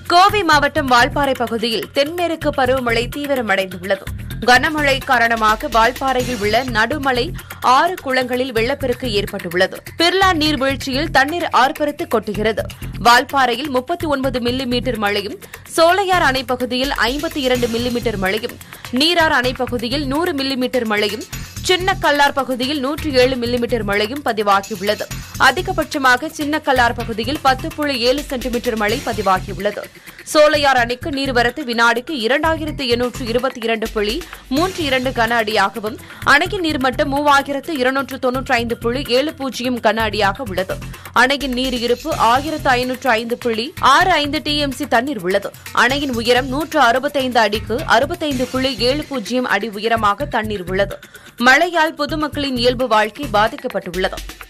கோவை மாவட்டம் வால்பாறை பகுதியில் தென்மேற்கு பருவமழை தீவிரமடைந்துள்ளது கனமழை காரணமாக வால்பாறையில் உள்ள நடுமலை ஆறு குளங்களில் வெள்ளப்பெருக்கு ஏற்பட்டுள்ளது பிர்லா நீர்வீழ்ச்சியில் தண்ணீர் ஆர்ப்பரித்து கொட்டுகிறது வால்பாறையில் முப்பத்தி ஒன்பது மில்லிமீட்டர் மழையும் சோலையார் அணை பகுதியில் ஐம்பத்தி இரண்டு மில்லிமீட்டர் மழையும் நீரார் அணை பகுதியில் நூறு மில்லிமீட்டர் மழையும் சின்ன கல்லார் பகுதியில் நூற்றி ஏழு மில்லிமீட்டர் மழையும் பதிவாகியுள்ளது அதிகபட்சமாக சின்ன கல்லார் பகுதியில் பத்து புள்ளி ஏழு சென்டிமீட்டர் மழை பதிவாகியுள்ளது சோலையார் அணைக்கு நீர்வரத்து வினாடிக்கு இரண்டாயிரத்து எண்ணூற்று இருபத்தி இரண்டு புள்ளி மூன்று இரண்டு கன அடியாகவும் அணையின் நீர்மட்டம் மூவாயிரத்து இருநூற்று தொன்னூற்றி ஐந்து புள்ளி ஏழு பூஜ்ஜியம் கன அடியாக உள்ளது அணையின் நீர் இருப்பு ஆயிரத்து ஐநூற்று ஐந்து புள்ளி ஆறு ஐந்து டிஎம்சி தண்ணீர் உள்ளது அணையின் உயரம் நூற்று அறுபத்தைந்து அடிக்கு அறுபத்தைந்து புள்ளி ஏழு பூஜ்ஜியம் அடி உயரமாக தண்ணீர் உள்ளது மழையால் பொதுமக்களின் இயல்பு வாழ்க்கை பாதிக்கப்பட்டுள்ளது